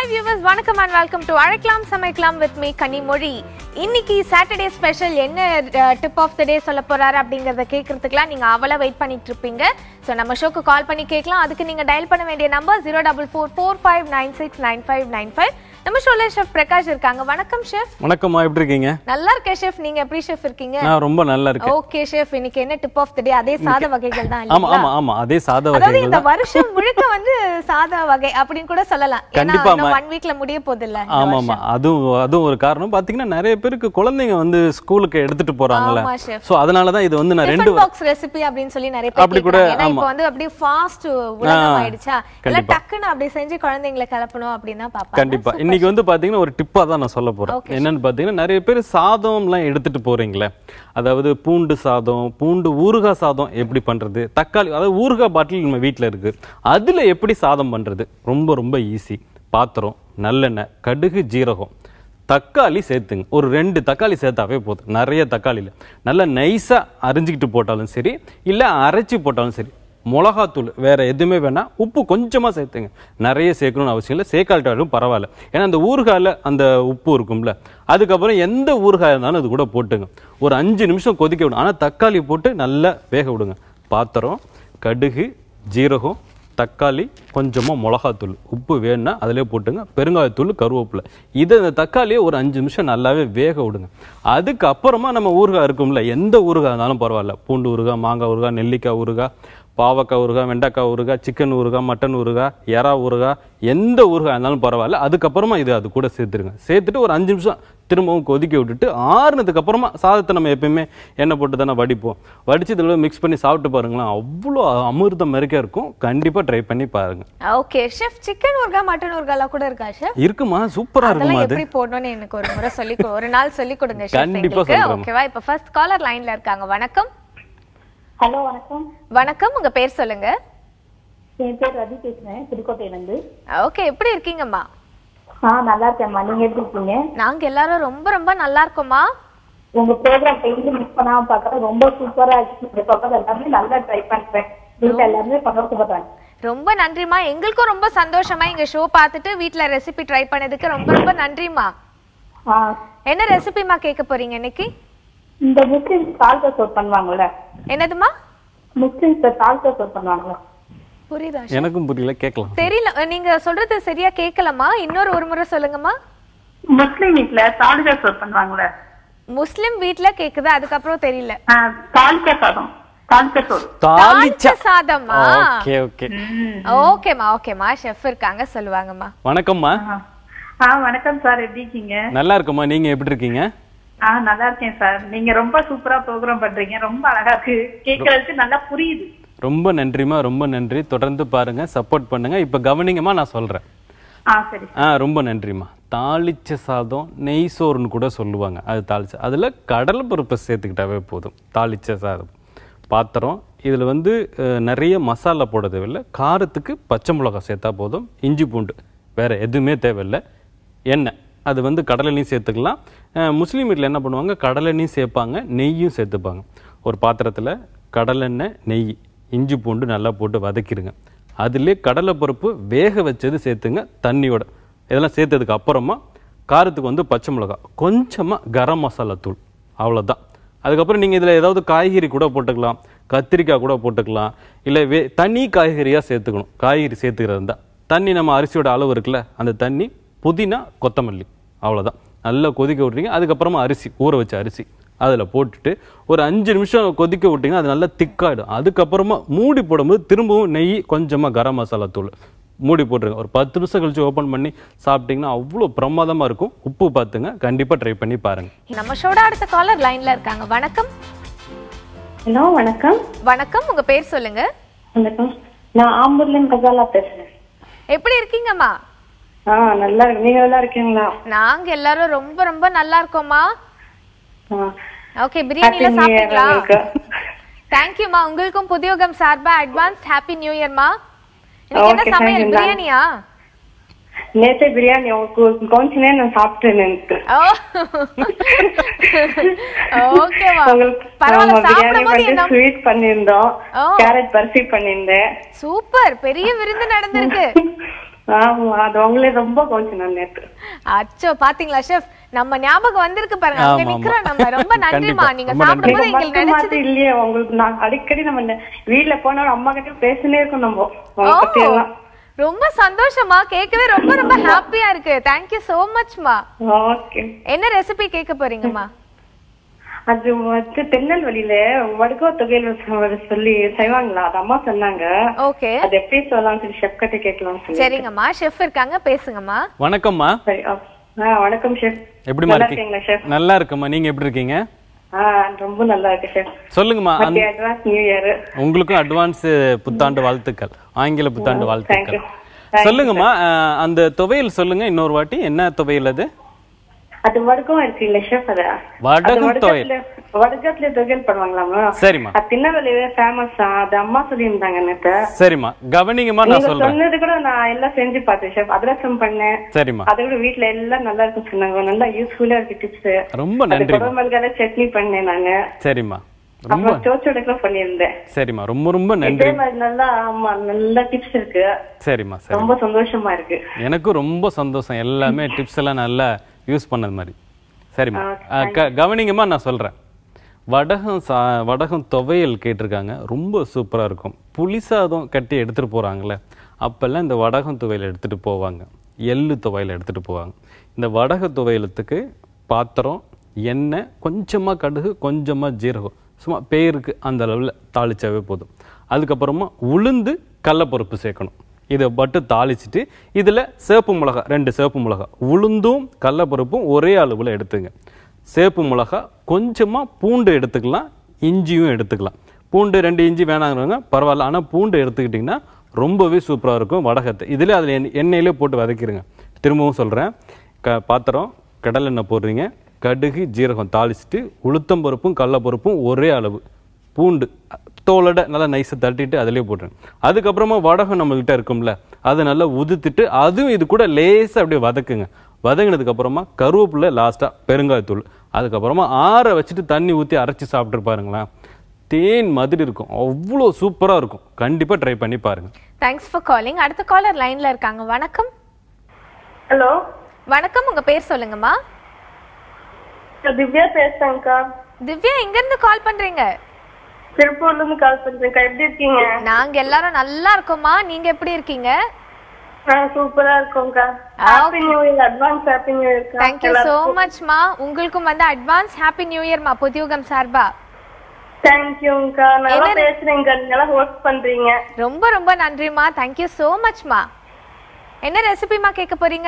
Hi viewers வணக்கம் and welcome to அழைக்கலாம் சமைக்கலாம் வித் மீ கனிமொழி இன்னைக்கு சாட்டர்டே ஸ்பெஷல் என்ன டிப் ஆஃப் த டே சொல்ல போறாரு அப்படிங்கறத கேட்கறதுக்குலாம் நீங்க அவளை வெயிட் பண்ணிட்டு இருப்பீங்க ஸோ நம்ம ஷோக்கு கால் பண்ணி கேட்கலாம் அதுக்கு நீங்க டயல் பண்ண வேண்டிய number zero double four four five nine six nine five nine five நம்ம ஷோல ஷெஃப் பிரகாஷ் இருக்காங்க வணக்கம் ஷெஃப் வணக்கம்மா எப்படி இருக்கீங்க நல்லா இருக்கேன் ஷெஃப் நீங்க எப்படி ஷெஃப் இருக்கீங்க நான் ரொம்ப நல்லா இருக்கேன் ஓகே ஷெஃப் இன்னைக்கு என்ன டிப் ஆஃப் த டே அதே சாத வகைகள் தான் ஆமா இல்லைங்களா ஆமா ஆமா அதே சாத அதாவது வகைகள் இந்த தான் வருஷம் முழுக்க வந்து சாதா வகை அப்படின்னு கூட சொல்லலாம் ஏன்னா கண்டிப்பா, இன்னும் ம- ஒன் வீக்ல முடிய போகுது இல்ல ஆமா ஆமா அதுவும் அதுவும் ஒரு காரணம் பாத்தீங்கன்னா நிறைய பேருக்கு குழந்தைங்க வந்து ஸ்கூலுக்கு எடுத்துட்டு போறாங்கல்ல ஆமா, chef. சோ அதனாலதான் இது வந்து நான் ரெண்டு டிஃபன் பாக்ஸ் ரெசிபி அப்படின்னு சொல்லி நிறைய பேர் அப்படி கூட, கேக்குறாங்க ஏன்னா ஆமா. இப்போ வந்து அப்படியே ஃபாஸ்ட் உலகம் ஆ, ஆயிடுச்சா எல்லாம் கண்டிப்பா. டக்குன்னு அப்படி செஞ்சு குழந்தைங்களை கிளப்பணும் அப்படின்னு தான் பாப்பாங்க கண்டிப்பா இன்னைக்கு வந்து பாத்தீங்கன்னா ஒரு டிப்பா தான் நான் சொல்ல போறேன் Okay, என்னன்னு பாத்தீங்கன்னா நிறைய பேர் சாதம்லாம் எடுத்துட்டு போறீங்களே அதாவது பூண்டு சாதம் பூண்டு ஊறுகாய் சாதம் எப்படி பண்றது தக்காளி அதாவது ஊறுகாய் பாட்டில் நம்ம வீட்ல இருக்கு அதுல எப்படி சாதம் பண்றது ரொம்ப ரொம்ப ஈஸி பாத்திரம் நல்லெண்ணெய் கடுகு ஜீரகம் தக்காளி சேர்த்துங்க ஒரு ரெண்டு தக்காளி சேர்த்தாவே போதும் நிறைய தக்காளியில் நல்லா நைஸா அரிஞ்சிக்கிட்டு போட்டாலும் சரி இல்ல அரைச்சி போட்டாலும் சரி மிளகாத்தூள் வேற எதுவுமே வேணாம் உப்பு கொஞ்சமா சேர்த்துங்க நிறைய சேர்க்கணும்னு அவசியம் இல்லை சேர்க்காட்டாலும் பரவாயில்ல ஏன்னா அந்த ஊறுகாயில் அந்த உப்பு இருக்கும்ல அதுக்கப்புறம் எந்த ஊறுகாய் இருந்தாலும் அது கூட போட்டுங்க ஒரு அஞ்சு நிமிஷம் கொதிக்க விடும் ஆனால் தக்காளி போட்டு நல்லா வேக விடுங்க பாத்திரம் கடுகு ஜீரகம் தக்காளி கொஞ்சமாக மிளகாத்தூள் உப்பு வேணும்னா அதிலே போட்டுங்க பெருங்காயத்தூள் கருவேப்பிலை இதை இந்த தக்காளியை ஒரு அஞ்சு நிமிஷம் நல்லாவே வேக விடுங்க அதுக்கப்புறமா நம்ம ஊறுகாய் இருக்கும்ல எந்த ஊறுகாய் இருந்தாலும் பரவாயில்ல பூண்டு ஊறுகாய் மாங்காய் ஊறுகாய் நெல்லிக்காய் ஊறுகாய் பாவக்காய் ஊறுகாய் வெண்டைக்காய் ஊறுகாய் சிக்கன் ஊறுகாய் மட்டன் ஊறுகாய் எறா ஊறுகாய் எந்த ஊறுகாய் இருந்தாலும் பரவாயில்ல அதுக்கப்புறமா இது அது கூட சேர்த்துருங்க சேர்த்துட்டு ஒரு அஞ்சு நிமிஷம் திரும்பவும் கொதிக்க விட்டுட்டு ஆறுனதுக்கு அப்புறமா சாதத்தை நம்ம எப்பயுமே எண்ணெய் போட்டு தானே வடிப்போம் வடிச்சு இதில் மிக்ஸ் பண்ணி சாப்பிட்டு பாருங்களேன் அவ்வளோ அமிர்தம் மாதிரிக்கே இருக்கும் கண்டிப்பாக ட்ரை பண்ணி பாருங்க ஓகே ஷெஃப் சிக்கன் ஊர்கா மட்டன் ஊர்காலாம் கூட இருக்கா ஷெஃப் இருக்குமா சூப்பரா இருக்குமா அதெல்லாம் அது எப்படி போடணும்னு எனக்கு ஒரு முறை சொல்லி கொடு- ஒரு நாள் சொல்லி கொடுங்க ஷெஃப் கண்டிப்பா எங்களுக்கு சொல்றேன். ஓகேவா இப்போ ஃபர்ஸ்ட் காலர் லைன்ல இருக்காங்க வணக்கம் ஹலோ வணக்கம் வணக்கம் உங்க பேர் சொல்லுங்க என் பேர் ரவி பேசுறேன் புதுக்கோட்டையிலேருந்து ஓகே எப்படி இருக்கீங்கம்மா ஆ நல்லா இருக்கேன்மா நீங்க எப்படி இருக்கீங்க நாங்க எல்லாரும் ரொம்ப ரொம்ப நல்லா இருக்கோம்மா உங்க ப்ரோக்ராம் டெய்லி மிஸ் பண்ணாம பார்க்கறேன் ரொம்ப சூப்பரா இருக்கு இந்த பக்கம் எல்லாமே நல்லா ட்ரை பண்றேன் வீட்டுல எல்லாருமே சந்தோஷப்படுறாங்க ரொம்ப நன்றிம்மா எங்களுக்கும் ரொம்ப சந்தோஷமா எங்க ஷோ பார்த்துட்டு வீட்ல ரெசிபி ட்ரை பண்ணதுக்கு ரொம்ப ரொம்ப நன்றிம்மா ஆ என்ன ரெசிபிமா கேட்க போறீங்க இன்னைக்கு இந்த முஸ்லிம்ஸ் தால்கா சோர் பண்ணுவாங்கல்ல என்னதுமா முஸ்லிம்ஸ் தால்கா சோர் பண்ணுவாங்கல்ல புரியுதா எனக்கும் புரியல கேட்கலாம் தெரியல நீங்க சொல்றது சரியா கேட்கலமா இன்னொரு ஒரு முறை சொல்லுங்கம்மா முஸ்லீம் வீட்ல தால்கா சோர் பண்ணுவாங்கல்ல முஸ்லிம் வீட்ல கேக்குது அதுக்கப்புறம் தெரியல தால்கா சாதம் தால்கா சோர் தாளிச்சா தாளிச்ச சாதம்மா ஓகே ஓகே ஓகேமா ஓகேமா ஷெஃப் இருக்காங்க சொல்லுவாங்கம்மா வணக்கம்மா ஆ வணக்கம் சார் எப்படி இருக்கீங்க நல்லா இருக்குமா நீங்க எப்படி இருக்கீங்க ஆ நல்லா இருக்கேன் சார் நீங்க ரொம்ப சூப்பரா ப்ரோக்ராம் பண்றீங்க ரொம்ப அழகா இருக்கு கேட்கறதுக்கு நல்லா புரியுது ரொம்ப நன்றிம்மா ரொம்ப நன்றி தொடர்ந்து பாருங்க சப்போர்ட் பண்ணுங்க இப்ப கவனிங்கம்மா நான் சொல்றேன் ஆ சரி ஆ ரொம்ப நன்றிம்மா தாளிச்ச சாதம் நெய் சோறுன்னு கூட சொல்லுவாங்க அது தாளிச்ச அதில் கடலை பருப்பை சேர்த்துக்கிட்டாவே போதும் தாளிச்ச சாதம் பாத்திரம் இதில் வந்து அஹ், நிறைய மசாலா போட தேவையில்லை காரத்துக்கு பச்சை மிளகாய் சேர்த்தா போதும் இஞ்சி பூண்டு வேற எதுவுமே தேவையில்லை எண்ணெய் அது வந்து கடலெண்ணையும் சேர்த்துக்கலாம் அஹ், முஸ்லீம் வீட்டில் என்ன பண்ணுவாங்க கடலெண்ணையும் சேர்ப்பாங்க நெய்யும் சேர்த்துப்பாங்க ஒரு பாத்திரத்தில் கடலெண்ணெய் நெய் இஞ்சி பூண்டு நல்லா போட்டு வதக்கிடுங்க அதிலே கடலைப்பருப்பு வேக வச்சது சேர்த்துங்க தண்ணியோட இதெல்லாம் சேர்த்ததுக்கு அப்புறமா காரத்துக்கு வந்து பச்சை மிளகாய் கொஞ்சமாக கரம் மசாலா தூள் அவ்வளோதான் அதுக்கப்புறம் நீங்கள் இதில் ஏதாவது காய்கறி கூட போட்டுக்கலாம் கத்திரிக்காய் கூட போட்டுக்கலாம் இல்லை வே தனி காய்கறியாக சேர்த்துக்கணும் காய்கறி சேர்த்துக்கிறது இருந்தால் தண்ணி நம்ம அரிசியோட அளவு இருக்குல்ல அந்த தண்ணி புதினா கொத்தமல்லி அவ்வளோதான் நல்லா கொதிக்க விட்றீங்க அதுக்கப்புறமா அரிசி ஊற வச்ச அரிசி அதில் போட்டுட்டு ஒரு அஞ்சு நிமிஷம் கொதிக்க விட்டிங்கன்னா அது நல்லா திக்காயிடும் அதுக்கப்புறமா மூடி போடும்போது திரும்பவும் நெய் கொஞ்சமாக கரம் மசாலா தூள் மூடி போட்டுருங்க ஒரு பத்து நிமிஷம் கழிச்சு ஓப்பன் பண்ணி சாப்பிட்டீங்கன்னா அவ்வளோ பிரமாதமாக இருக்கும் உப்பு பார்த்துங்க கண்டிப்பாக ட்ரை பண்ணி பாருங்கள் நம்ம ஷோட அடுத்த காலர் லைன்ல இருக்காங்க வணக்கம் ஹலோ வணக்கம் வணக்கம் உங்க பேர் சொல்லுங்க வணக்கம் நான் ஆம்பூர்லேருந்து கஜாலா பேசுறேன் எப்படி இருக்கீங்கம்மா ஆ நல்லா இருக்கு நீங்க நல்லா இருக்கீங்களா நாங்க எல்லாரும் ரொம்ப ரொம்ப நல்லா இருக்கோம்மா ஆ. ஓகே பிரியாணி எல்லாம் Happy New Year சாப்பிட்டீங்களா உங்களுக்கு. தேங்க்யூமா உங்களுக்கும் புதியோகம் சார்பா அட்வான்ஸ் ஹாப்பி நியூ இயர்மா இன்னைக்கு என்ன Okay, thank சமையல் you, ma'am. பிரியாணியா நேத்தே பிரியாணி உங்களுக்கு கவுன்சிலே நான் சாப்பிட்டேன் எனக்கு ஓ ஓகேவா உங்களுக்கு பரவாயில்ல ஆமா, பிரியாணி சாப்பிடும்போது பண்ணி என்ன ஸ்வீட் பண்ணியிருந்தோம் ஓ. கேரட் பர்ஃபி பண்ணியிருந்தேன் சூப்பர் பெரிய விருந்து நடந்திருக்கு ஆமா அது உங்களே ரொம்ப கொஞ்சம் நான் நேத்து அச்சோ பாத்தீங்களா ஷெஃப் நம்ம ஞாபகம் வந்திருக்கு பாருங்க அங்க ஆமா, ஆமா. நிக்கிறோம் நம்ம ரொம்ப நன்றிமா கண்டிப்பா. நீங்க ரொம்ப நன்றி. சாப்பிடும்போது நீங்க எங்களுக்கு மட்டும் நினைச்சது மாத்தி இல்லையே உங்களுக்கு நான் அடிக்கடி நம்ம இந்த வீட்ல போனாலும் அம்மா கிட்ட பேசினே இருக்கும் நம்ம ஓ உங்க பத்தி எல்லாம் ரொம்ப சந்தோஷமா கேட்கவே ரொம்ப ரொம்ப ஹாப்பியா இருக்கு தேங்க்யூ சோ மச்மா ஓகே என்ன ரெசிபி கேட்க போறீங்கம்மா அது வந்து திருநெல்வேலியில வடுகோ தொகையில் சொல்லி செய்வாங்களா அது அம்மா சொன்னாங்க ஓகே அது எப்படி சொல்லலாம் சொல்லி ஷெஃப் கிட்ட கேட்கலாம் சொல்லி சரிங்கம்மா ஷெஃப் இருக்காங்க பேசுங்கம்மா வணக்கம்மா சரி ஆ ஆ, வணக்கம் ஷெஃப் எப்படிமா நல்லா இருக்கீங்க இருக்கீங்களா ஷெஃப் நல்லா இருக்கும்மா நீங்க எப்படி இருக்கீங்க ஆ ரொம்ப நல்லா இருக்கு ஷெஃப் சொல்லுங்கம்மா அந்த- ஹாப்பி அட்வான்ஸ் நியூ இயர் உங்களுக்கும் அட்வான்ஸ் புத்தாண்டு வாழ்த்துக்கள் ஆங்கில புத்தாண்டு வாழ்த்துக்கள் Thank you. சொல்லுங்கம்மா அஹ், அந்த துவையல் சொல்லுங்க இன்னொரு வாட்டி என்ன துவையல் அது அது வடுகம் இருக்கு இல்ல ஷெஃப் அது வடகம் அது துவையல். வடுகத்துல வடுகத்துல தொகையில் பண்ணுவாங்களாமா சரிம்மா அது திருநெல்வேலியில ஃபேமஸ் தான் அது அம்மா சொல்லியிருந்தாங்க நேத்து சரிம்மா கவனிங்கம்மா நான் நீங்க சொல்றேன் சொன்னது கூட நான் எல்லாம் செஞ்சு பார்த்தேன் ஷெஃப் அதிரசம் பண்ணேன் சரிம்மா அதை விட வீட்ல எல்லாம் நல்லா இருக்கு சொன்னாங்க நல்லா யூஸ்ஃபுல்லா இருக்கு டிப்ஸ் ரொம்ப அது நன்றிம்மா குடமிளகால சட்னி பண்ணேன் நானு சரிம்மா ரொம்ப அப்புறம் சோச்சோடக்கெல்லாம் பண்ணியிருந்தேன் சரிம்மா ரொம்ப ரொம்ப இதே நன்றி மாதிரி நல்லா ஆமா நல்ல டிப்ஸ் இருக்கு சரிம்மா சரி ரொம்ப சந்தோஷமா இருக்கு எனக்கும் ரொம்ப சந்தோஷம் எல்லாமே டிப்ஸ் எல்லாம் நல்லா யூஸ் பண்ணது மாதிரி சரிம்மா அஹ், க- கவனிங்கம்மா நான் சொல்றேன் வடகம் சா வடகம் துவையல் கேட்டிருக்காங்க ரொம்ப சூப்பரா இருக்கும் புளி சாதம் கட்டி எடுத்துட்டு போறாங்கல்ல அப்பெல்லாம் இந்த வடகம் துவையல் எடுத்துட்டு போவாங்க எள்ளு துவையல் எடுத்துட்டு போவாங்க இந்த வடக துவையலத்துக்கு பாத்திரம் எண்ணெய் கொஞ்சமா கடுகு கொஞ்சமா ஜீரகம் சும்மா பேருக்கு அந்த அளவில் தாளிச்சாவே போதும் அதுக்கப்புறமா உளுந்து கடலப்பருப்பு சேர்க்கணும் இதை மட்டும் தாளிச்சிட்டு இதில் சேப்பு மிளகா ரெண்டு சேப்பு மிளகா உளுந்தும் கடலப்பருப்பும் ஒரே அளவில் எடுத்துங்க சேப்பு மிளகா கொஞ்சமாக பூண்டு எடுத்துக்கலாம் இஞ்சியும் எடுத்துக்கலாம் பூண்டு ரெண்டு இஞ்சி வேணாங்கிறவங்க பரவாயில்ல ஆனால் பூண்டு எடுத்துக்கிட்டிங்கன்னா ரொம்பவே சூப்பராக இருக்கும் வடகத்தை இதில் அதில் எண்ணெய் எண்ணெயிலே போட்டு வதக்கிடுங்க திரும்பவும் சொல்கிறேன் க பாத்திரம் கடலெண்ணெய் போடுறீங்க கடுகு ஜீரகம் தாளிச்சிட்டு உளுத்தம்பருப்பும் கடலப்பருப்பும் ஒரே அளவு பூண்டு தோலோட நல்லா நைஸை தட்டிட்டு அதிலே போட்டுருங்க அதுக்கப்புறமா வடகம் நம்மகிட்ட இருக்கும்ல அதை நல்லா உதுத்துட்டு அதுவும் இது கூட லேசாக அப்படியே வதக்குங்க வதங்கினதுக்கு அப்புறமா கருவேப்பிலை லாஸ்ட்டாக பெருங்காயத்தூள் அதுக்கப்புறமா ஆற வச்சுட்டு தண்ணி ஊற்றி அரைச்சி சாப்பிட்டு பாருங்களேன் தேன் மாதிரி இருக்கும் அவ்வளோ சூப்பராக இருக்கும் கண்டிப்பாக ட்ரை பண்ணி பாருங்க தேங்க்ஸ் ஃபார் காலிங் அடுத்த காலர் லைன்ல இருக்காங்க வணக்கம் ஹலோ வணக்கம் உங்க பேர் சொல்லுங்கம்மா திவ்யா பேசுறேன்க்கா திவ்யா எங்க இருந்து கால் பண்றீங்க திருப்பூர்ல இருந்து கால் பண்றேன்க்கா எப்படி இருக்கீங்க நாங்க எல்லாரும் நல்லா இருக்கோம்மா நீங்க எப்படி இருக்கீங்க நான் சூப்பரா இருக்கோம்க்கா happy new year advance happy new இயர்க்கா தேங்க்யூ சோ மச்மா உங்களுக்கும் வந்து அட்வான்ஸ் ஹாப்பி நியூ இயர்மா புதியுகம் சார்பா தேங்க்யூங்கக்கா நல்லா என்ன- பேசுறீங்க நீங்க எல்லாம் ஒர்க் பண்றீங்க ரொம்ப ரொம்ப நன்றிமா தேங்க்யூ சோ மச்மா என்ன ரெசிபிமா கேட்க போறீங்க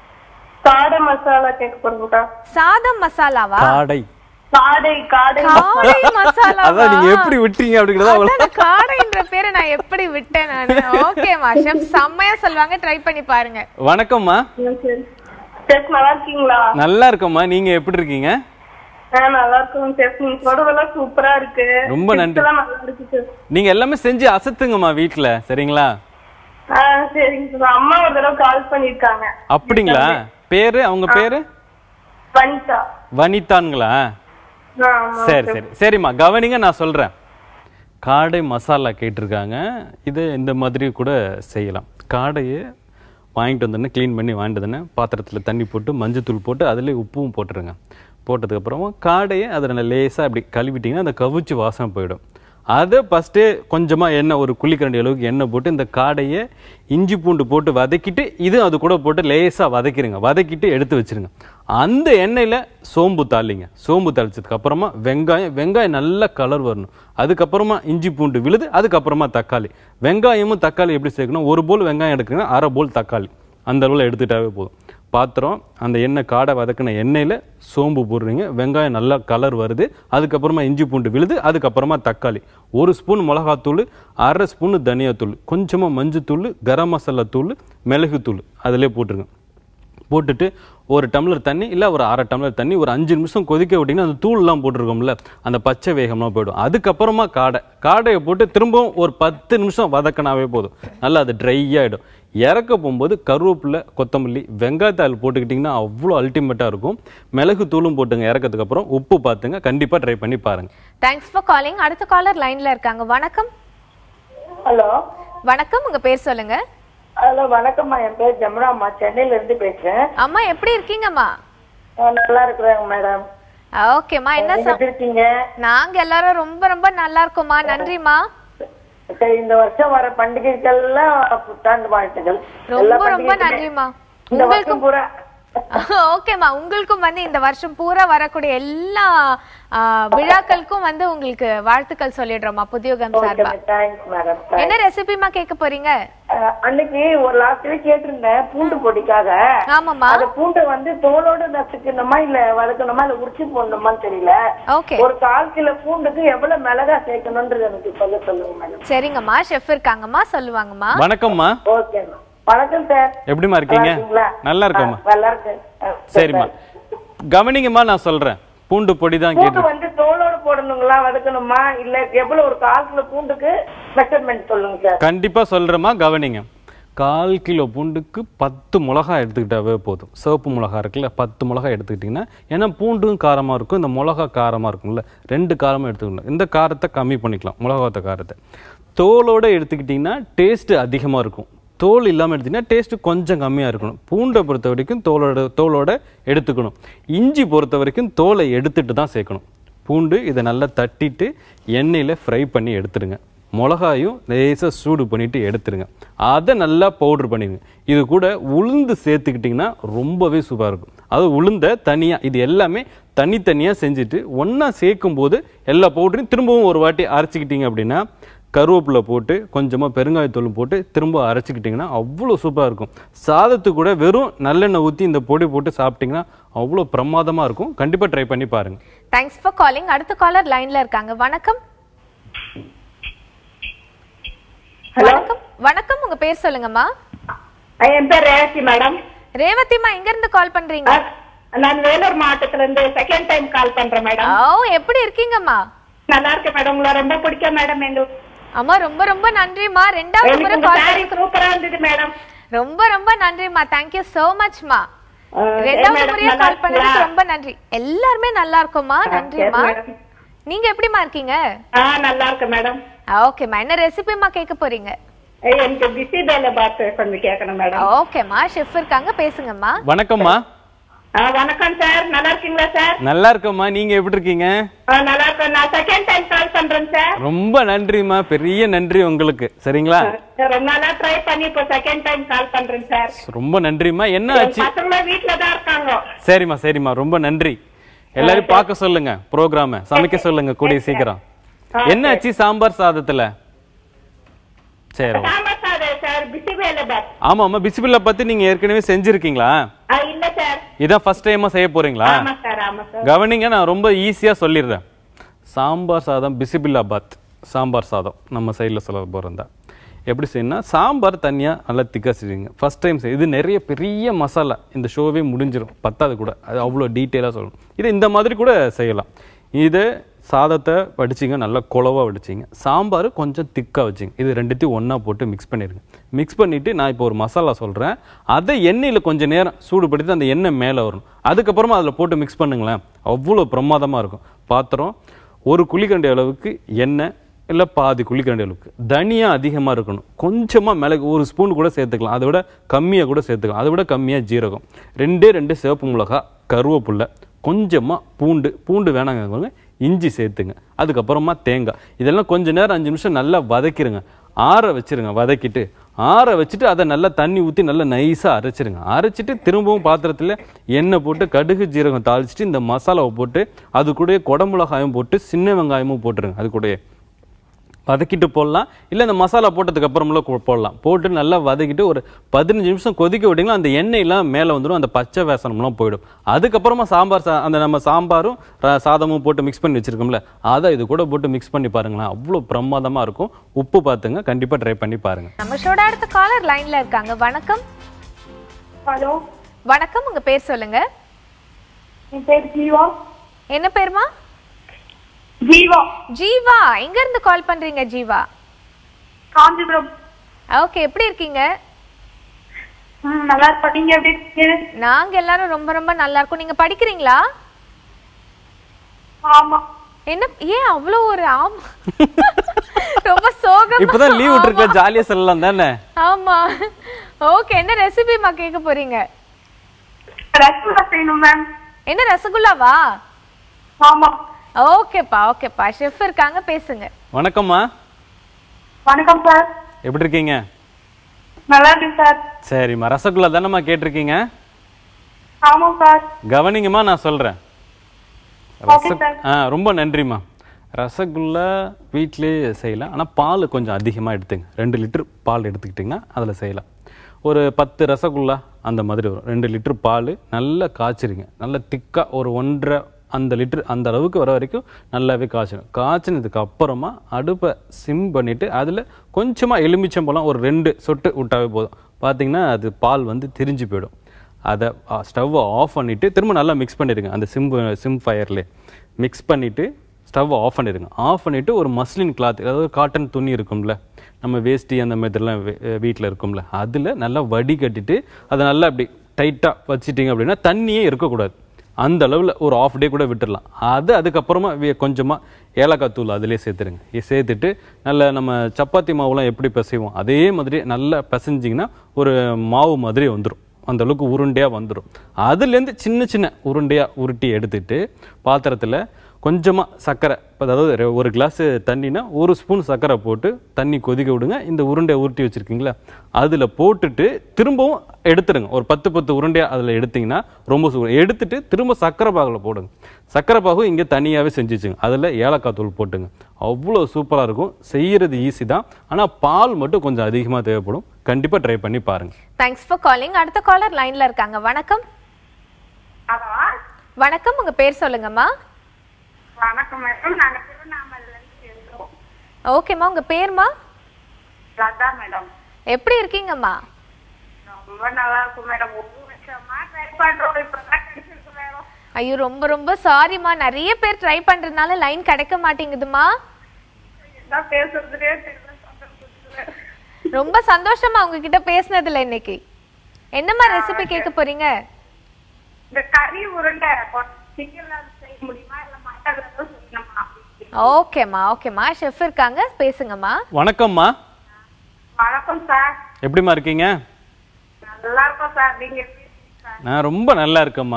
காடை மசாலா கேட்க போறோம்க்கா சாதம் மசாலாவா காடை காடை காடை காடை மசாலா அதான் நீங்க எப்படி விட்டீங்க அப்படிங்கிறத அவ்வளோ காடைன்ற பேரை நான் எப்படி விட்டேன் நானு ஓகேமா ஷெஃப் செம்மையா சொல்லுவாங்க ட்ரை பண்ணி பாருங்க வணக்கம்மா செஃப் நல்லா இருக்கீங்களா நல்லா இருக்கம்மா நீங்க எப்படி இருக்கீங்க ஆ நல்லா இருக்கும் செஃப் நீங்க சொல்றதெல்லாம் சூப்பரா இருக்கு ரொம்ப நன்றி. Tips எல்லாம் நல்லா இருக்கு செஃப் நீங்க எல்லாமே செஞ்சு அசத்துங்கம்மா வீட்ல சரிங்களா ஆ சரிங்க சார் அம்மா ஒரு தடவை கால் பண்ணிருக்காங்க அப்படிங்களா பேரு அவங்க பேரு வனிதா வனிதான்களா ஆ, ஆமா சரி சரி சரிம்மா கவனிங்க நான் சொல்றேன் காடை மசாலா கேட்டிருக்காங்க இது இந்த மாதிரி கூட செய்யலாம் காடையை வாங்கிட்டு வந்தோடனே க்ளீன் பண்ணி வாங்கிட்டு வந்தோடனே பாத்திரத்தில் தண்ணி போட்டு மஞ்சத்தூள் போட்டு அதிலே உப்பும் போட்டுருங்க போட்டதுக்கப்புறமா காடையை அதில் லேசாக அப்படி கழுவிட்டிங்கன்னா அந்த கவிச்சு வாசனை போயிடும் அதை ஃபஸ்ட்டே கொஞ்சமாக எண்ணெய் ஒரு குழிக்கரண்டி அளவுக்கு எண்ணெய் போட்டு இந்த காடையை இஞ்சி பூண்டு போட்டு வதக்கிட்டு இது அது கூட போட்டு லேசாக வதக்கிடுங்க வதக்கிட்டு எடுத்து வச்சிருங்க அந்த எண்ணெயில் சோம்பு தாளிங்க சோம்பு தாளிச்சதுக்கு அப்புறமா வெங்காயம் வெங்காயம் நல்ல கலர் வரணும் அதுக்கப்புறமா இஞ்சி பூண்டு விழுது அதுக்கப்புறமா தக்காளி வெங்காயமும் தக்காளி எப்படி சேர்க்கணும் ஒரு போல் வெங்காயம் எடுக்கணும் அரை போல் தக்காளி அந்த அளவில் எடுத்துட்டாவே போதும் பாத்திரம் அந்த எண்ணெய் காடை வதக்கின எண்ணெயில் சோம்பு போடுறீங்க வெங்காயம் நல்லா கலர் வருது அதுக்கப்புறமா இஞ்சி பூண்டு விழுது அதுக்கப்புறமா தக்காளி ஒரு ஸ்பூன் மிளகாத்தூள் அரை ஸ்பூன் தனியாத்தூள் கொஞ்சமாக மஞ்சத்தூள் கரம் மசாலா தூள் மிளகுத்தூள் அதிலே போட்டுருங்க போட்டுட்டு ஒரு டம்ளர் தண்ணி இல்லை ஒரு அரை டம்ளர் தண்ணி ஒரு அஞ்சு நிமிஷம் கொதிக்க விட்டிங்கன்னா அந்த தூள்லாம் போட்டிருக்கோம்ல அந்த பச்சை வேகம்லாம் போயிடும் அதுக்கப்புறமா காடை காடையை போட்டு திரும்பவும் ஒரு பத்து நிமிஷம் வதக்கினாவே போதும் நல்லா அது ட்ரை ஆகிடும் இறக்க போகும்போது கருவேப்பிலை கொத்தமல்லி வெங்காயத்தாள் போட்டுக்கிட்டிங்கன்னா அவ்வளோ அல்டிமேட்டாக இருக்கும் மிளகு தூளும் போட்டுங்க இறக்கறதுக்கு அப்புறம் உப்பு பார்த்துங்க கண்டிப்பாக ட்ரை பண்ணி பாருங்க தேங்க்ஸ் ஃபார் காலிங் அடுத்த காலர் லைன்ல இருக்காங்க வணக்கம் ஹலோ வணக்கம் உங்க பேர் சொல்லுங்க ஹலோ வணக்கம்மா என் பேர் ஜமுனாம்மா சென்னையில இருந்து பேசுறேன் அம்மா எப்படி இருக்கீங்கம்மா நான் நல்லா இருக்கிறேன் மேடம் ஓகேம்மா என்ன நீங்க ச- எப்படி இருக்கீங்க நாங்க எல்லாரும் ரொம்ப ரொம்ப நல்லா இருக்கோம்மா நன்றிம்மா சரி இந்த வருஷம் வர பண்டிகைகள்லாம் புத்தாண்டு வாழ்த்துக்கள் எல்லா ரொம்ப ரொம்ப பண்டிகைக்குமே நன்றிம்மா இந்த வருஷம் உங்களுக்கும் பூரா ஓகேம்மா உங்களுக்கும் வந்து இந்த வருஷம் பூரா வரக்கூடிய எல்லா ஆ, விழாக்களுக்கும் வந்து உங்களுக்கு வாழ்த்துக்கள் சொல்லிடுறோம்மா புதியுகம் சார்பா தேங்க்ஸ் மேடம் என்ன ரெசிபிமா கேட்க போறீங்க அன்னைக்கு ஒரு லாஸ்ட் வீக் கேட்டிருந்தேன் பூண்டு பொடிக்காக ஆமாம்மா அந்த பூண்டை வந்து தோலோட நசுக்கணுமா இல்ல வதக்கணுமா இல்ல உரிச்சு போடணுமான்னு தெரியல ஓகே ஒரு கால் கிலோ பூண்டுக்கு எவ்வளவு மிளகா சேர்க்கணும்ன்றது எனக்கு சொல்ல சொல்லுங்க மேடம் சரிங்கம்மா ஷெஃப் இருக்காங்கம்மா சொல்லுவாங்கம்மா வணக்கம்மா ஓகே வணக்கம் சார் எப்படிம்மா இருக்கீங்க இருக்கீங்களா? நல்லா இருக்கோம்மா ஆ, நல்லா இருக்கேன் ஆ, சரிம்மா கவனிங்கம்மா நான் சொல்றேன் பூண்டு பொடி தான் பூண்டு கேட்டு வந்து தோலோட போடணுங்களா வதக்கணுமா இல்ல எவ்வளவு ஒரு கால் கிலோ பூண்டுக்கு மெஷர்மெண்ட் சொல்லுங்க சார் கண்டிப்பா சொல்றேம்மா கவனிங்க கால் கிலோ பூண்டுக்கு பத்து மிளகா எடுத்துக்கிட்டாவே போதும் சிவப்பு மிளகா இருக்குல்ல பத்து மிளகா எடுத்துக்கிட்டிங்கன்னா ஏன்னா பூண்டும் காரமாக இருக்கும் இந்த மிளகா காரமாக இருக்கும்ல ரெண்டு காரமும் எடுத்துக்கணும் இந்த காரத்தை கம்மி பண்ணிக்கலாம் மிளகாத்த காரத்தை தோலோட எடுத்துக்கிட்டிங்கன்னா டேஸ்ட்டு அதிகமாக இருக்கும் தோல் இல்லாமல் எடுத்தீங்கன்னா டேஸ்ட்டு கொஞ்சம் கம்மியாக இருக்கணும் பூண்டை பொறுத்த வரைக்கும் தோலோட தோலோட எடுத்துக்கணும் இஞ்சி பொறுத்த வரைக்கும் தோலை எடுத்துட்டு தான் சேர்க்கணும் பூண்டு இதை நல்லா தட்டிட்டு எண்ணெயில் ஃப்ரை பண்ணி எடுத்துருங்க மிளகாயும் லேசாக சூடு பண்ணிட்டு எடுத்துருங்க அதை நல்லா பவுடர் பண்ணிடுங்க இது கூட உளுந்து சேர்த்துக்கிட்டிங்கன்னா ரொம்பவே சூப்பராக இருக்கும் அது உளுந்த தனியாக இது எல்லாமே தனித்தனியாக செஞ்சுட்டு ஒன்றா சேர்க்கும் போது எல்லா பவுடரையும் திரும்பவும் ஒரு வாட்டி அரைச்சிக்கிட்டீங்க அப்படின்னா கருவேப்பிலை போட்டு கொஞ்சமாக பெருங்காயத்தூளும் போட்டு திரும்ப அரைச்சிக்கிட்டிங்கன்னா அவ்வளோ சூப்பராக இருக்கும் சாதத்துக்கு கூட வெறும் நல்லெண்ணெய் ஊற்றி இந்த பொடி போட்டு சாப்பிட்டிங்கன்னா அவ்வளோ பிரமாதமாக இருக்கும் கண்டிப்பாக ட்ரை பண்ணி பாருங்கள் தேங்க்ஸ் ஃபார் காலிங் அடுத்த காலர் லைன்ல இருக்காங்க வணக்கம் வணக்கம் வணக்கம் உங்க பேர் சொல்லுங்கம்மா என் பேர் ரேவதி மேடம் ரேவதிமா எங்க இருந்து கால் பண்றீங்க நான் வேலூர் மாவட்டத்துல இருந்து செகண்ட் டைம் கால் பண்றேன் மேடம் ஓ எப்படி இருக்கீங்கம்மா நல்லா இருக்கேன் மேடம் உங்களை ரொம்ப பிடிக்கும் மேடம் எங்களுக்கு அம்மா ரொம்ப ரொம்ப நன்றிம்மா ரெண்டாவது முறை எனக்கு உங்க கால் saree சூப்பரா இருந்தது மேடம் ரொம்ப ரொம்ப நன்றிம்மா தேங்க்யூ சோ மச்மா அஹ், ரெண்டாவது madam, முறையா நல்லா கால் பண்ணதுக்கு இருக்கீங்களா? ரொம்ப நன்றி எல்லாருமே நல்லா இருக்கோம்மா நன்றிம்மா yes, madam. நீங்க எப்படிமா இருக்கீங்க ஆ நல்லா இருக்கேன் மேடம் ஓகேம்மா என்ன ரெசிபிமா கேட்க போறீங்க எனக்கு பிஸி வேலை பார்த்து கொஞ்சம் கேட்கணும் மேடம் ஓகேம்மா ஷெஃப் இருக்காங்க பேசுங்கம்மா வணக்கம்மா ஆ, வணக்கம் சார் நல்லா இருக்கீங்களா சார் நல்லா இருக்கம்மா நீங்கள் எப்படி இருக்கீங்க ஆ, நல்லா இருக்கேன் நான் செகண்ட் டைம் கால் பண்றேன் சார் ரொம்ப நன்றிம்மா பெரிய நன்றி உங்களுக்கு சரிங்களா ரொம்ப நாளா ட்ரை பண்ணி இப்போ செகண்ட் டைம் கால் பண்றேன் சார் ரொம்ப நன்றிம்மா என்ன என் ஆச்சு பசங்க வீட்ல தான் இருக்காங்க சரிம்மா சரிம்மா ரொம்ப நன்றி எல்லாரும் பார்க்க சொல்லுங்க ப்ரோக்ராம சமைக்க சொல்லுங்க கூடிய சீக்கிரம் என்ன ஆச்சு சாம்பார் சாதத்துல சரி ஓகே. சாம்பார் சாதம் சார் பிஸி வேலை பாத் ஆமாம்மா பிசிபிள பத்தி நீங்க ஏற்கனவே செஞ்சிருக்கீங்களா ஆ, இல்ல சார் இதான் ஃபர்ஸ்ட் டைமா செய்ய போறீங்களா ஆமா சார் ஆமா சார் கவனிங்க நான் ரொம்ப ஈஸியா சொல்லிடுறேன் சாம்பார் சாதம் பிசிபில்லாபாத் சாம்பார் சாதம் நம்ம சைடில் சொல்ல போகிறதா எப்படி செய்யணும்னா சாம்பார் தனியாக நல்லா திக்காக செய்வீங்க ஃபர்ஸ்ட் டைம் செய் இது நிறைய பெரிய மசாலா இந்த ஷோவே முடிஞ்சிடும் பத்தாது கூட அது அவ்வளோ டீட்டெயிலாக சொல்லணும் இது இந்த மாதிரி கூட செய்யலாம் இது சாதத்தை வடிச்சிங்க நல்லா குழவாக வடிச்சிங்க சாம்பார் கொஞ்சம் திக்காக வச்சிங்க இது ரெண்டுத்தையும் ஒன்றா போட்டு மிக்ஸ் பண்ணிடுங்க மிக்ஸ் பண்ணிவிட்டு நான் இப்போ ஒரு மசாலா சொல்கிறேன் அதை எண்ணெயில் கொஞ்சம் நேரம் சூடுபடுத்தி அந்த எண்ணெய் மேலே வரணும் அதுக்கப்புறமா அதில் போட்டு மிக்ஸ் பண்ணுங்களேன் அவ்வளோ பிரமாதமாக இருக்கும் பாத்திரம் ஒரு குழிக்கண்டி அளவுக்கு எண்ணெய் இல்லை பாதி குழிக்கண்டி அளவுக்கு தனியா அதிகமாக இருக்கணும் கொஞ்சமாக மிளகு ஒரு ஸ்பூன் கூட சேர்த்துக்கலாம் அதை விட கம்மியாக கூட சேர்த்துக்கலாம் அதை விட கம்மியாக ஜீரகம் ரெண்டே ரெண்டு சிவப்பு மிளகா கருவேப்புல்லை கொஞ்சமாக பூண்டு பூண்டு வேணாங்க இஞ்சி சேர்த்துங்க அதுக்கப்புறமா தேங்காய் இதெல்லாம் கொஞ்ச நேரம் அஞ்சு நிமிஷம் நல்லா வதக்கிடுங்க ஆற வச்சிருங்க வதக்கிட்டு ஆற வச்சுட்டு அதை நல்லா தண்ணி ஊற்றி நல்லா நைஸாக அரைச்சிருங்க அரைச்சிட்டு திரும்பவும் பாத்திரத்தில் எண்ணெய் போட்டு கடுகு ஜீரகம் தாளிச்சிட்டு இந்த மசாலாவை போட்டு அது கூடயே குடமிளகாயும் போட்டு சின்ன வெங்காயமும் போட்டுருங்க அது கூடயே வதக்கிட்டு போடலாம் இல்லை இந்த மசாலா போட்டதுக்கு அப்புறமெல்லாம் கு- போடலாம் போட்டு நல்லா வதக்கிட்டு ஒரு பதினஞ்சு நிமிஷம் கொதிக்க விட்டிங்கன்னா அந்த எண்ணெயெல்லாம் மேலே வந்துடும் அந்த பச்சை வேசனம்லாம் போயிடும் அதுக்கப்புறமா சாம்பார் சா அந்த நம்ம சாம்பாரும் ர- சாதமும் போட்டு மிக்ஸ் பண்ணி வச்சிருக்கோம்ல அதை இது கூட போட்டு மிக்ஸ் பண்ணி பாருங்களேன் அவ்வளோ பிரமாதமாக இருக்கும் உப்பு பார்த்துங்க கண்டிப்பாக ட்ரை பண்ணி பாருங்க நம்ம ஷோட அடுத்த காலர் லைன்ல இருக்காங்க வணக்கம் ஹலோ வணக்கம் உங்க பேர் சொல்லுங்க என் பேர் ஜீவா என்ன பேருமா ஜீவா ஜீவா எங்க இருந்து கால் பண்றீங்க ஜீவா காஞ்சிபுரம் ஓகே எப்படி இருக்கீங்க ம், நல்லா இருப்பா நீங்க எப்படி இருக்கீங்க நாங்க எல்லாரும் ரொம்ப ரொம்ப நல்லா இருக்கோம் நீங்க படிக்கிறீங்களா ஆமா என்ன ஏன் அவ்வளோ ஒரு ஆமா ரொம்ப சோகம் இப்பதான் லீவ் விட்டுருக்க ஜாலியா சொல்லலாம் தானே ஆமா ஓகே என்ன ரெசிபிமா கேட்க போறீங்க ரசகுல்லா செய்யணும் மேம் என்ன ரசகுல்லாவா ஆமா ஓகேப்பா ஓகேப்பா ஷெஃப் இருக்காங்க பேசுங்க வணக்கம்மா வணக்கம் சார் எப்படி இருக்கீங்க நல்லா இருக்கு சார் சரிம்மா ரசகுல்லா தானம்மா கேட்டிருக்கீங்க ஆமா சார் கவனிங்கம்மா நான் சொல்றேன் ஓகே ரச- சார் ஆ ரொம்ப நன்றிம்மா ரசகுல்லா வீட்டிலேயே செய்யலாம் ஆனால் பால் கொஞ்சம் அதிகமாக எடுத்துங்க ரெண்டு லிட்டர் பால் எடுத்துக்கிட்டிங்கன்னா அதில் செய்யலாம் ஒரு பத்து ரசகுல்லா அந்த மாதிரி வரும் ரெண்டு லிட்டர் பால் நல்லா காய்ச்சிருங்க நல்லா திக்காக ஒரு ஒன்றரை அந்த லிட்டர் அந்த அளவுக்கு வர வரைக்கும் நல்லாவே காய்ச்சணும் காய்ச்சினதுக்கு அப்புறமா அடுப்பை சிம் பண்ணிவிட்டு அதில் கொஞ்சமாக எலுமிச்சம்பழம் ஒரு ரெண்டு சொட்டு விட்டாவே போதும் பார்த்தீங்கன்னா அது பால் வந்து திரிஞ்சு போயிடும் அதை ஸ்டவ்வை ஆஃப் பண்ணிவிட்டு திரும்ப நல்லா மிக்ஸ் பண்ணிடுங்க அந்த சிம் சிம் ஃபயர்லேயே மிக்ஸ் பண்ணிவிட்டு ஸ்டவ்வை ஆஃப் பண்ணிடுங்க ஆஃப் பண்ணிவிட்டு ஒரு மஸ்லின் கிளாத் அதாவது காட்டன் துணி இருக்கும்ல நம்ம வேஷ்டி அந்த மாதிரிலாம் வீட்டில் இருக்கும்ல அதில் நல்லா வடிகட்டிட்டு அதை நல்லா அப்படி டைட்டாக வச்சிட்டிங்க அப்படின்னா தண்ணியே இருக்கக்கூடாது அந்த அளவில் ஒரு ஆஃப் டே கூட விட்டுடலாம் அது அதுக்கப்புறமா வே- கொஞ்சமா ஏலக்காய் தூள் அதிலே சேர்த்துருங்க இ- சேர்த்துட்டு நல்ல நம்ம சப்பாத்தி மாவுலாம் எப்படி பிசைவோம் அதே மாதிரி நல்லா பிசைஞ்சிங்கன்னா ஒரு மாவு மாதிரி வந்துடும் அந்த அளவுக்கு உருண்டையா வந்துடும் அதுலேருந்து சின்ன சின்ன உருண்டையா உருட்டி எடுத்துட்டு பாத்திரத்துல கொஞ்சமா சர்க்கரை இப்ப அதாவது ரெ- ஒரு கிளாஸ் தண்ணினா ஒரு ஸ்பூன் சர்க்கரை போட்டு தண்ணி கொதிக்க விடுங்க இந்த உருண்டையை உருட்டி வச்சிருக்கீங்களா அதுல போட்டுட்டு திரும்பவும் எடுத்துடுங்க ஒரு பத்து பத்து உருண்டையா அதுல எடுத்தீங்கன்னா ரொம்ப சூப்பர் எடுத்துட்டு திரும்ப சர்க்கரை பாகுல போடுங்க சர்க்கரை பாகு இங்க தனியாவே செஞ்சு வச்சுங்க அதுல ஏலக்காய் தூள் போட்டுங்க அவ்வளோ சூப்பரா இருக்கும் செய்யறது ஈஸி தான் ஆனா பால் மட்டும் கொஞ்சம் அதிகமா தேவைப்படும் கண்டிப்பா ட்ரை பண்ணி பாருங்க தேங்க்ஸ் ஃபார் காலிங் அடுத்த காலர் லைன்ல இருக்காங்க வணக்கம் ஹலோ வணக்கம் உங்க பேர் சொல்லுங்கம்மா வணக்கம் மேடம் நாங்க திருவண்ணாமலையில இருந்து பேசுறோம் ஓகேம்மா உங்க பேர்மா லதா மேடம் எப்படி இருக்கீங்கம்மா ரொம்ப நல்லா இருக்கும் மேடம் ஒரு வருஷமா ட்ரை பண்றோம் இப்பதான் கிடைச்சிருக்கு மேடம் ஐயோ ரொம்ப ரொம்ப சாரிம்மா நிறைய பேர் ட்ரை பண்றதுனால லைன் கிடைக்க மாட்டேங்குதுமா என்ன பேசுறதுனே தெரியல சந்தோஷத்துல. ரொம்ப சந்தோஷமா உங்ககிட்ட பேசுனதுல இன்னைக்கு என்னம்மா ரெசிபி கேட்க போறீங்க இந்த கறி உருண்டை சிக்கன்ல செய்ய முடியுமா இல்ல மட்டன்ல தான் செய்யணுமா ஓகேம்மா ஓகேம்மா ஷெஃப் இருக்காங்க பேசுங்கம்மா வணக்கம்மா வணக்கம் சார் எப்படிம்மா இருக்கீங்க நல்லா இருக்கும் சார் நீங்க எப்படி இருக்கீங்க சார் நான் ரொம்ப நல்லா இருக்கேம்மா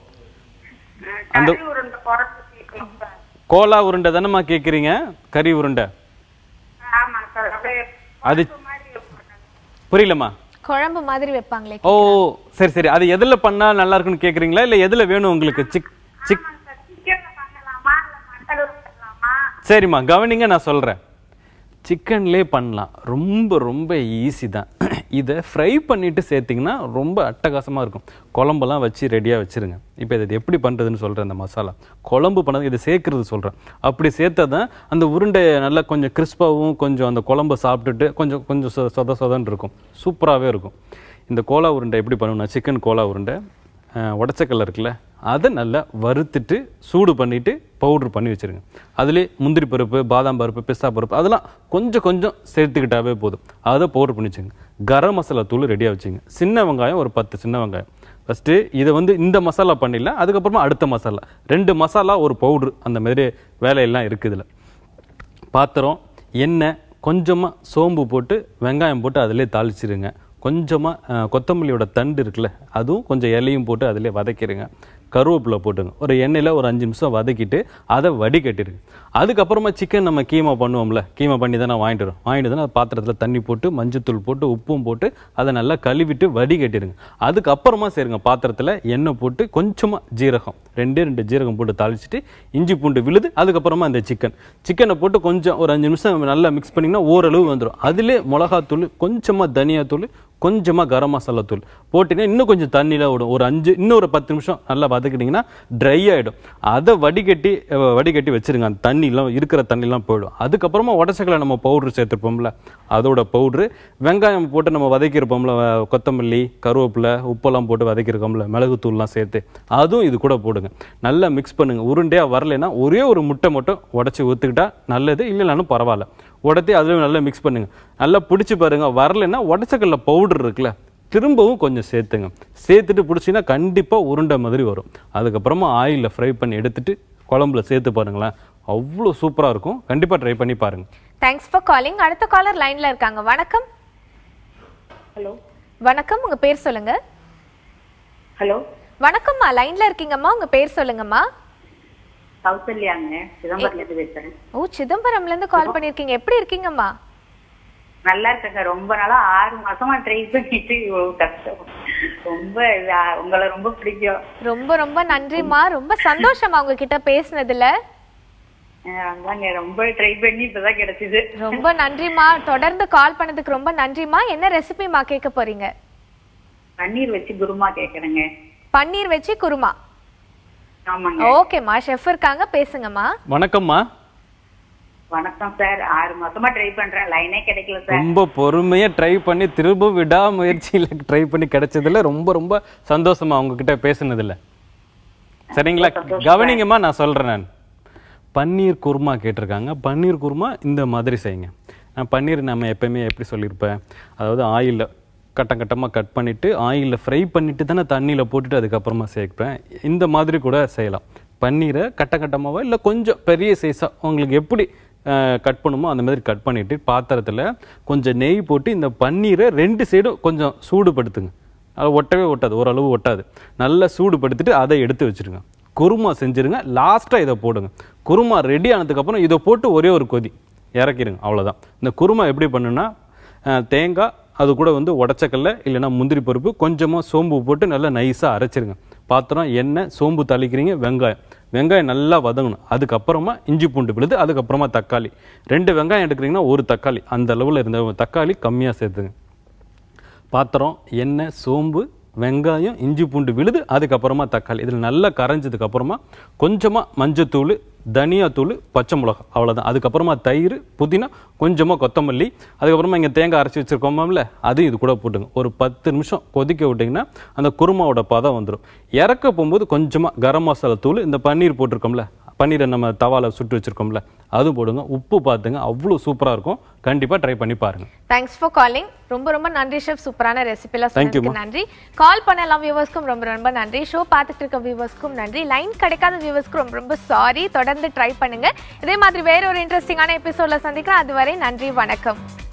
கறி உருண்டை குறைச்சு கேட்கணும் சார் கோலா உருண்டை தானேம்மா கேட்குறீங்க கறி உருண்டை ஆமா சார் அப்படியே அது குழம்பு மாதிரி இருக்கும். புரியலம்மா குழம்பு மாதிரி வைப்பாங்களே ஓ சரி சரி அது எதுல பண்ணா நல்லா இருக்குன்னு கேக்குறீங்களா இல்ல எதுல வேணும் உங்களுக்கு சிக் சிக் ஆமாங்க சார் சிக்கன்ல பண்ணலாமா இல்ல மட்டன்ல பண்ணலாமா சரிம்மா கவனிங்க நான் சொல்றேன் சிக்கன்லே பண்ணலாம் ரொம்ப ரொம்ப ஈஸி தான் இதை ஃப்ரை பண்ணிட்டு சேர்த்திங்கன்னா ரொம்ப அட்டகாசமாக இருக்கும் குழம்பெல்லாம் வச்சு ரெடியாக வச்சிருங்க இப்போ இதை எப்படி பண்ணுறதுன்னு சொல்கிறேன் இந்த மசாலா குழம்பு பண்ணது இதை சேர்க்கறது சொல்கிறேன் அப்படி சேர்த்தா தான் அந்த உருண்டை நல்லா கொஞ்சம் கிறிஸ்பாகவும் கொஞ்சம் அந்த குழம்பை சாப்பிட்டுட்டு கொஞ்சம் கொஞ்சம் சொ- சொத சொதன்னு இருக்கும் சூப்பராகவே இருக்கும் இந்த கோலா உருண்டை எப்படி பண்ணுவேன்னா சிக்கன் கோலா உருண்டை அஹ், உடச்சக்கல்ல இருக்குல்ல அதை நல்லா வறுத்துட்டு சூடு பண்ணிட்டு பவுடர் பண்ணி வச்சிருங்க அதுலேயே முந்திரி பருப்பு பாதாம் பருப்பு பிஸ்தா பருப்பு அதெல்லாம் கொஞ்சம் கொஞ்சம் சேர்த்துக்கிட்டாவே போதும் அதை பவுடர் பண்ணி வச்சுங்க கரம் மசாலா தூள் ரெடியாக வச்சுங்க சின்ன வெங்காயம் ஒரு பத்து சின்ன வெங்காயம் ஃபஸ்ட்டு இதை வந்து இந்த மசாலா பண்ணிடலாம் அதுக்கப்புறமா அடுத்த மசாலா ரெண்டு மசாலா ஒரு பவுட்ரு அந்த மாதிரி வேலையெல்லாம் இருக்குது இதில் பாத்திரம் எண்ணெய் கொஞ்சமாக சோம்பு போட்டு வெங்காயம் போட்டு அதிலே தாளிச்சிருங்க கொஞ்சமாக கொத்தமல்லியோட தண்டு இருக்குல்ல அதுவும் கொஞ்சம் இலையும் போட்டு அதிலே வதக்கிடுங்க கருவேப்பிலை போட்டுங்க ஒரு எண்ணெயில் ஒரு அஞ்சு நிமிஷம் வதக்கிட்டு அதை வடிகட்டிடுங்க அதுக்கப்புறமா சிக்கன் நம்ம கீமா பண்ணுவோம்ல கீமா பண்ணி தானே வாங்கிட்டு வரோம் வாங்கிட்டு தானே பாத்திரத்தில் தண்ணி போட்டு மஞ்சத்தூள் போட்டு உப்பும் போட்டு அதை நல்லா கழுவிட்டு வடிகட்டிடுங்க அதுக்கப்புறமா சேருங்க பாத்திரத்தில் எண்ணெய் போட்டு கொஞ்சமாக ஜீரகம் ரெண்டே ரெண்டு ஜீரகம் போட்டு தாளிச்சிட்டு இஞ்சி பூண்டு விழுது அதுக்கப்புறமா அந்த சிக்கன் சிக்கனை போட்டு கொஞ்சம் ஒரு அஞ்சு நிமிஷம் நல்லா மிக்ஸ் பண்ணிங்கன்னா ஓரளவு வந்துடும் அதிலே மிளகாத்தூள் கொஞ்சமாக தனியாத்தூள் கொஞ்சமாக கரம் மசாலா தூள் போட்டிங்கன்னா இன்னும் கொஞ்சம் தண்ணியில் விடும் ஒரு அஞ்சு இன்னும் ஒரு பத்து நிமிஷம் நல்லா வதக்கிட்டிங்கன்னா ட்ரை ஆகிடும் அதை வடிகட்டி அஹ், வடிகட்டி வச்சிருங்க அந்த தண்ணிலாம் இருக்கிற தண்ணிலாம் போயிடும் அதுக்கப்புறமா உடச்சக்கலை நம்ம பவுட்ரு சேர்த்துருப்போம்ல அதோட பவுட்ரு வெங்காயம் போட்டு நம்ம வதக்கியிருப்போம்ல வ- கொத்தமல்லி கருவேப்பிலை உப்பெல்லாம் போட்டு வதக்கியிருக்கோம்ல மிளகுத்தூள்லாம் சேர்த்து அதுவும் இது கூட போடுங்க நல்லா மிக்ஸ் பண்ணுங்க உருண்டையாக வரலைன்னா ஒரே ஒரு முட்டை மட்டும் உடச்சி ஊற்றுக்கிட்டா நல்லது இல்லைனாலும் பரவாயில்ல உடத்தி அதில் நல்லா மிக்ஸ் பண்ணுங்க நல்லா பிடிச்சி பாருங்க வரலைன்னா உடச்சக்கல்ல பவுடர் இருக்குல்ல திரும்பவும் கொஞ்சம் சேர்த்துங்க சேர்த்துட்டு பிடிச்சிங்கன்னா கண்டிப்பாக உருண்டை மாதிரி வரும் அதுக்கப்புறமா ஆயிலில் ஃப்ரை பண்ணி எடுத்துட்டு குழம்புல சேர்த்து பாருங்களேன் அவ்வளோ சூப்பராக இருக்கும் கண்டிப்பாக ட்ரை பண்ணி பாருங்க தேங்க்ஸ் ஃபார் காலிங் அடுத்த காலர் லைன்ல இருக்காங்க வணக்கம் ஹலோ வணக்கம் உங்க பேர் சொல்லுங்க ஹலோ வணக்கம்மா லைன்ல இருக்கீங்கம்மா உங்க பேர் சொல்லுங்கம்மா கௌசல்யாங்க சிதம்பரத்துல இருந்து பேசுறேன் ஓ சிதம்பரம்ல இருந்து கால் பண்ணிருக்கீங்க எப்படி இருக்கீங்கம்மா நல்லா இருக்கேங்க ரொம்ப நாளா ஆறு மாசமா ட்ரை பண்ணிட்டு இவ்வளவு கஷ்டம் ரொம்ப இதா- உங்களை ரொம்ப பிடிக்கும் ரொம்ப ரொம்ப நன்றிம்மா ரொம்ப சந்தோஷமா உங்ககிட்ட பேசுனதுல அஹ் அதாங்க ரொம்ப ட்ரை பண்ணி இப்பதான் கிடைச்சது ரொம்ப நன்றிம்மா தொடர்ந்து கால் பண்ணதுக்கு ரொம்ப நன்றிம்மா என்ன ரெசிபிமா கேட்க போறீங்க பன்னீர் வச்சு குருமா கேக்குறேங்க பன்னீர் வச்சு குருமா ஆமாங்க ஓகேம்மா ஷெஃப் இருக்காங்க பேசுங்கம்மா வணக்கம்மா வணக்கம் சார் ஆறு மாசமா ட்ரை பண்றேன் லைனே கிடைக்கல சார் ரொம்ப பொறுமையா ட்ரை பண்ணி திரும்ப விடாமுயற்சியில ட்ரை பண்ணி கிடைச்சதுல ரொம்ப ரொம்ப சந்தோஷமா உங்ககிட்ட பேசுனதுல சரிங்களா கவனிங்கம்மா நான் சொல்றேன் நான் பன்னீர் குருமா கேட்டிருக்காங்க பன்னீர் குருமா இந்த மாதிரி செய்யுங்க நான் பன்னீர் நம்ம எப்பயுமே எப்படி சொல்லியிருப்பேன் அதாவது ஆயிலில் கட்டம் கட்டமாக கட் பண்ணிவிட்டு ஆயிலில் ஃப்ரை பண்ணிவிட்டு தானே தண்ணியில் போட்டுட்டு அதுக்கப்புறமா சேர்ப்பேன் இந்த மாதிரி கூட செய்யலாம் பன்னீரை கட்ட கட்டமாவோ இல்லை கொஞ்சம் பெரிய சைஸாக உங்களுக்கு எப்படி கட் பண்ணுமோ அந்த மாதிரி கட் பண்ணிவிட்டு பாத்திரத்தில் கொஞ்சம் நெய் போட்டு இந்த பன்னீரை ரெண்டு சைடும் கொஞ்சம் சூடுபடுத்துங்க அது ஒட்டவே ஒட்டாது ஓரளவு ஒட்டாது நல்லா சூடுபடுத்திட்டு அதை எடுத்து வச்சிருங்க குருமா செஞ்சிருங்க லாஸ்ட்டாக இதை போடுங்க குருமா ரெடி ஆனதுக்கப்புறம் இதை போட்டு ஒரே ஒரு கொதி இறக்கிடுங்க அவ்வளவுதான் இந்த குருமா எப்படி பண்ணுன்னா அஹ், தேங்காய் அது கூட வந்து உடச்சக்கல்ல இல்லைன்னா முந்திரி பருப்பு கொஞ்சமாக சோம்பு போட்டு நல்லா நைஸாக அரைச்சிருங்க பாத்திரம் எண்ணெய் சோம்பு தளிக்கிறீங்க வெங்காயம் வெங்காயம் நல்லா வதங்கணும் அதுக்கப்புறமா இஞ்சி பூண்டு விழுது அதுக்கப்புறமா தக்காளி ரெண்டு வெங்காயம் எடுக்கிறீங்கன்னா ஒரு தக்காளி அந்த அளவில் இருந்த தக்காளி கம்மியாக சேர்த்துங்க பாத்திரம் எண்ணெய் சோம்பு வெங்காயம் இஞ்சி பூண்டு விழுது அதுக்கப்புறமா தக்காளி இதில் நல்லா கரைஞ்சதுக்கு அப்புறமா கொஞ்சமாக மஞ்சத்தூள் தனியாத்தூள் பச்சை மிளகா அவ்வளோதான் அதுக்கப்புறமா தயிர் புதினா கொஞ்சமாக கொத்தமல்லி அதுக்கப்புறமா இங்கே தேங்காய் அரைச்சி வச்சுருக்கோமாம்ல அதையும் இது கூட போட்டுங்க ஒரு பத்து நிமிஷம் கொதிக்க விட்டிங்கன்னா அந்த குருமாவோட பதம் வந்துடும் இறக்க போகும்போது கொஞ்சமாக கரம் மசாலா தூள் இந்த பன்னீர் போட்டிருக்கோம்ல பன்னீரை நம்ம தவால சுட்டு வச்சிருக்கோம்ல அது போடுங்க உப்பு பார்த்துங்க அவ்வளோ சூப்பராக இருக்கும் கண்டிப்பாக ட்ரை பண்ணி பாருங்க தேங்க்ஸ் ஃபார் காலிங் ரொம்ப ரொம்ப நன்றி ஷெஃப் சூப்பரான ரெசிபிலாம் Thank you, சொன்னதுக்கு நன்றி கால் பண்ண எல்லா வியூவர்ஸ்க்கும் ரொம்ப ரொம்ப நன்றி ஷோ பார்த்துட்டு இருக்க வியூவர்ஸ்க்கும் நன்றி லைன் கிடைக்காத வியூவர்ஸ்க்கும் ரொம்ப ரொம்ப சாரி தொடர்ந்து ட்ரை பண்ணுங்க இதே மாதிரி வேற ஒரு இன்ட்ரெஸ்டிங்கான எபிசோட்ல சந்திக்கிறேன் அதுவரை நன்றி வணக்கம்